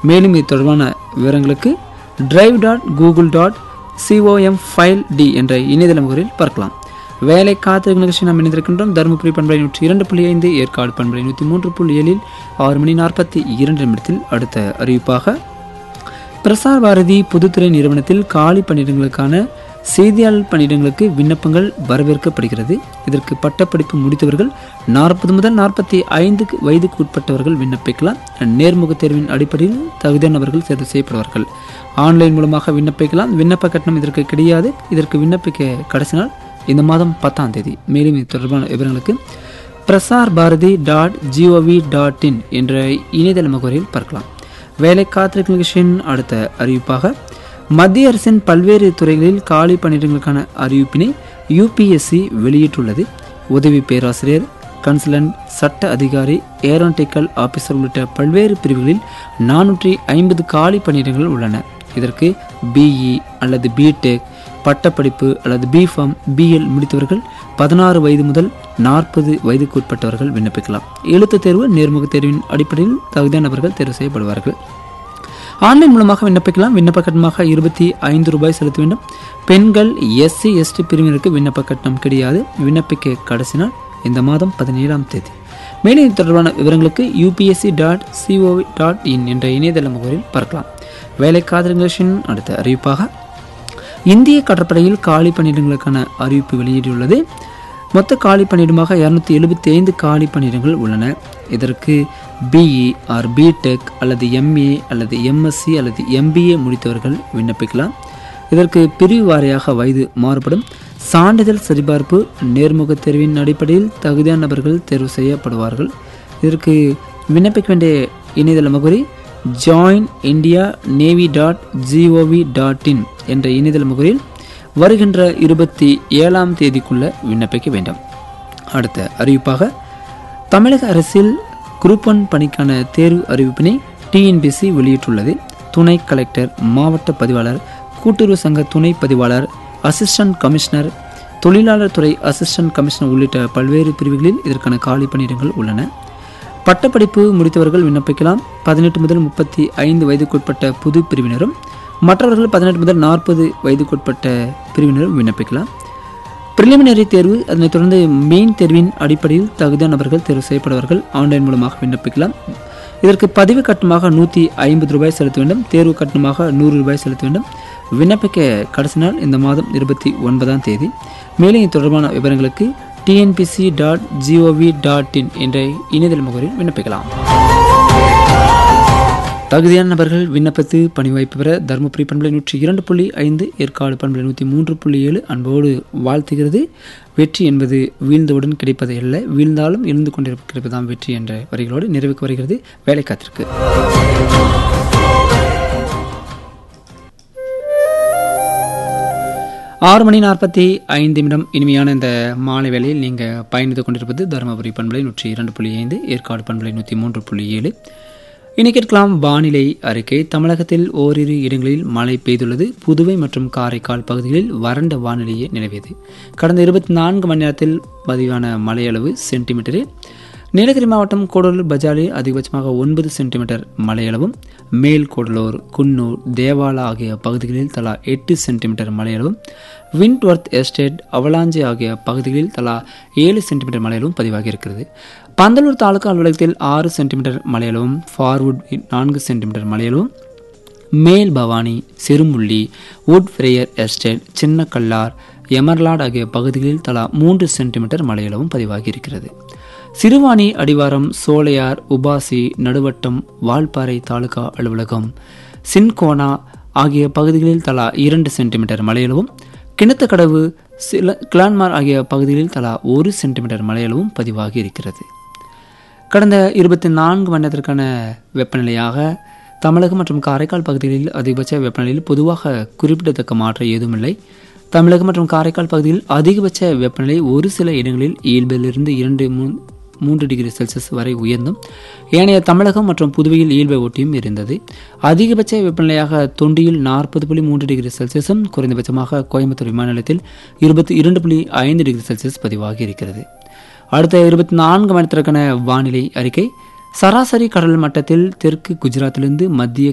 மேலும் இது தொடர்பான விவரங்களுக்கு drive dot Google dot C O M file D என்ற இணையதள முகரில் பார்க்கலாம் வேலை காத்திருக்கும் நிகழ்ச்சி நாம் இணைந்திருக்கின்றோம் தருமபுரி பண்பலை நூற்றி இரண்டு புள்ளி ஐந்து ஏற்காடு பண்பலை நூற்றி மூன்று புள்ளி ஏழில் ஆறு மணி நாற்பத்தி இரண்டு நிமிடத்தில் அடுத்த அறிவிப்பாக பிரசார் பாரதி பொதுத்துறை நிறுவனத்தில் காலி பணியிடங்களுக்கான செய்தியாளர் பணியிடங்களுக்கு விண்ணப்பங்கள் வரவேற்கப்படுகிறது இதற்கு பட்டப்படிப்பு முடித்தவர்கள் நாற்பது முதல் நாற்பத்தி ஐந்து வயதுக்கு உட்பட்டவர்கள் விண்ணப்பிக்கலாம் நேர்முக தேர்வின் அடிப்படையில் தகுதியானவர்கள் தேர்வு செய்யப்படுவார்கள் ஆன்லைன் மூலமாக விண்ணப்பிக்கலாம் விண்ணப்ப கட்டணம் இதற்கு கிடையாது இதற்கு விண்ணப்பிக்க கடைசி நாள் இந்த மாதம் பத்தாம் தேதி மேலும் இது தொடர்பான விவரங்களுக்கு Prasar Bharati dot G O V dot in என்ற இணையதள முகவரியில் பார்க்கலாம் வேலை காத்திருக்கும் நிகழ்ச்சியின் அடுத்த அறிவிப்பாக மத்திய அரசின் பல்வேறு துறைகளில் காலி பணியிடங்களுக்கான அறிவிப்பினை யூபிஎஸ்சி வெளியிட்டுள்ளது உதவி பேராசிரியர் கன்சலண்ட் சட்ட அதிகாரி ஏரோன்டிக்கல் ஆபீசர் உள்ளிட்ட பல்வேறு பிரிவுகளில் நானூற்றி ஐம்பது காலி பணியிடங்கள் உள்ளன இதற்கு பிஇ அல்லது பிடெக் பட்டப்படிப்பு அல்லது பிஃபார்ம் பிஎல் முடித்தவர்கள் பதினாறு வயது முதல் நாற்பது வயதுக்கு உட்பட்டவர்கள் விண்ணப்பிக்கலாம் எழுத்துத் தேர்வு நேர்முக தேர்வின் அடிப்படையில் தகுதியானவர்கள் தேர்வு செய்யப்படுவார்கள் ஆன்லைன் மூலமாக விண்ணப்பிக்கலாம் விண்ணப்ப கட்டணமாக இருபத்தி ஐந்து ரூபாய் செலுத்த வேண்டும் பெண்கள் எஸ்சி எஸ்டி பிரிவினருக்கு விண்ணப்ப கட்டணம் கிடையாது விண்ணப்பிக்க கடைசி நாள் இந்த மாதம் பதினேழாம் தேதி மேலும் இது தொடர்பான விவரங்களுக்கு UPSC dot C O V dot in என்ற இணையதள முகவரில் பார்க்கலாம் வேலை காதல் நிகழ்ச்சியின் அடுத்த அறிவிப்பாக இந்திய கடற்படையில் காலி பணியிடங்களுக்கான அறிவிப்பு வெளியிட்டுள்ளது மொத்த காலி பணியிடமாக இரநூத்தி எழுபத்தி ஐந்து காலி பணியிடங்கள் உள்ளன இதற்கு பிஇ ஆர் பிடெக் அல்லது எம்ஏ அல்லது எம்எஸ்சி அல்லது எம்பிஏ முடித்தவர்கள் விண்ணப்பிக்கலாம் இதற்கு பிரிவு வாரியாக வயது மாறுபடும் சான்றிதழ் சரிபார்ப்பு நேர்முக தேர்வின் அடிப்படையில் தகுதியான நபர்கள் தேர்வு செய்யப்படுவார்கள் இதற்கு விண்ணப்பிக்க வேண்டிய இணையதள முகவரி join India navy dot G O V dot in என்ற இணையதள முகவரியில் வருகின்ற இருபத்தி ஏழாம் தேதிக்குள்ள விண்ணப்பிக்க வேண்டும் அடுத்த அறிவிப்பாக தமிழக அரசில் குரூப் ஒன் பணிக்கான தேர்வு அறிவிப்பினை டிஎன்பிசி வெளியிட்டுள்ளது துணை கலெக்டர் மாவட்ட பதிவாளர் கூட்டுறவு சங்க துணை பதிவாளர் அசிஸ்டன்ட் கமிஷனர் தொழிலாளர் துறை அசிஸ்டன்ட் கமிஷனர் உள்ளிட்ட பல்வேறு பிரிவுகளில் இதற்கான காலி பணியிடங்கள் உள்ளன பட்டப்படிப்பு முடித்தவர்கள் விண்ணப்பிக்கலாம் பதினெட்டு முதல் முப்பத்தி ஐந்து வயதுக்குட்பட்ட புது பிரிவினரும் மற்றவர்கள் பதினெட்டு முதல் நாற்பது வயதுக்குட்பட்ட பிரிவினரும் விண்ணப்பிக்கலாம் பிரிலிமினரி தேர்வு அதனைத் தொடர்ந்து மெயின் தேர்வின் அடிப்படையில் தகுதியானவர்கள் தேர்வு செய்யப்படுவார்கள் ஆன்லைன் மூலமாக விண்ணப்பிக்கலாம் இதற்கு பதிவு கட்டணமாக நூற்றி ஐம்பது ரூபாய் செலுத்த வேண்டும் தேர்வு கட்டணமாக நூறு ரூபாய் செலுத்த வேண்டும் விண்ணப்பிக்க கடைசி நாள் இந்த மாதம் இருபத்தி ஒன்பதாம் தேதி மேலும் இது தொடர்பான விவரங்களுக்கு TNPSC dot G O V dot in என்ற இணையதள முகவரில் விண்ணப்பிக்கலாம் தகுதியான நபர்கள் விண்ணப்பித்து பணி வாய்ப்பு பெற தருமபுரி பண்பலை நூற்றி இரண்டு புள்ளி ஐந்து ஏற்காடு பண்பலை நூற்றி மூன்று புள்ளி ஏழு அன்போடு வாழ்த்துகிறது வெற்றி என்பது வீழ்ந்தவுடன் கிடைப்பது அல்ல வீழ்ந்தாலும் எழுந்து கொண்டிருப்பதுதான் வெற்றி என்ற வரிகளோடு நிறைவுக்கு வருகிறது வேலை காத்திருக்கு ஆறு மணி நாற்பத்தி ஐந்து நிமிடம் இனிமையான இந்த மாலை வேளையில் நீங்கள் பயணித்து கொண்டிருப்பது தருமபுரி பண்பலை நூற்றி இரண்டு புள்ளி ஐந்து ஏற்காடு பண்பலை நூற்றி மூன்று புள்ளி ஏழு இனி கேட்கலாம் வானிலை அறிக்கை தமிழகத்தில் ஓரிரு இடங்களில் மழை பெய்துள்ளது புதுவை மற்றும் காரைக்கால் பகுதிகளில் வறண்ட வானிலையே நிலவியது கடந்த இருபத்தி நான்கு மணி நேரத்தில் பதிவான மழை அளவு சென்டிமீட்டரில் நீலகிரி மாவட்டம் கூடலூர் பஜாலி அதிகபட்சமாக ஒன்பது சென்டிமீட்டர் மழையளவும் மேல் கூடலூர் குன்னூர் தேவாலா ஆகிய பகுதிகளில் தலா எட்டு சென்டிமீட்டர் மழையளவும் விண்ட்வர்த் எஸ்டேட் அவலாஞ்சி ஆகிய பகுதிகளில் தலா ஏழு சென்டிமீட்டர் மழையளவும் பதிவாகி இருக்கிறது பந்தலூர் தாலுகா அலுவலகத்தில் ஆறு சென்டிமீட்டர் மழையளவும் ஃபார்வுட் நான்கு சென்டிமீட்டர் மழையளவும் மேல் Bhavani Sirumulli Woodbriar estate Chinna Kallar எமர்லாட் ஆகிய பகுதிகளில் தலா மூன்று சென்டிமீட்டர் மழையளவும் பதிவாகி இருக்கிறது சிறுவாணி அடிவாரம் சோலையார் உபாசி நடுவட்டம் வால்பாறை தாலுகா அலுவலகம் சின்கோனா ஆகிய பகுதிகளில் தலா இரண்டு சென்டிமீட்டர் மழையளவும் கிணத்துக்கடவு சில கிளான்மார் ஆகிய பகுதிகளில் தலா ஒரு சென்டிமீட்டர் மழையளவும் பதிவாகி இருக்கிறது கடந்த இருபத்தி நான்கு மணி நேரத்திற்கான வெப்பநிலையாக தமிழகம் மற்றும் காரைக்கால் பகுதிகளில் அதிகபட்ச வெப்பநிலையில் பொதுவாக குறிப்பிடத்தக்க மாற்றம் ஏதுமில்லை தமிழகம் மற்றும் காரைக்கால் பகுதியில் அதிகபட்ச வெப்பநிலை ஒரு சில இடங்களில் இயல்பிலிருந்து இரண்டு மூ- மூன்று டிகிரி செல்சியஸ் வரை உயர்ந்தும் ஏனைய தமிழகம் மற்றும் புதுவையில் இயல்பை ஒட்டியும் இருந்தது அதிகபட்ச வெப்பநிலையாக தொண்டியில் நாற்பது புள்ளி மூன்று டிகிரி செல்சியஸும் குறைந்தபட்சமாக கோயம்புத்தூர் விமான நிலையத்தில் இருபத்தி இரண்டு புள்ளி ஐந்து டிகிரி செல்சியஸ் பதிவாகி இருக்கிறது அடுத்த இருபத்தி நான்கு மணி நேரத்திற்கான வானிலை அறிக்கை சராசரி கடல் மட்டத்தில் தெற்கு குஜராத்திலிருந்து மத்திய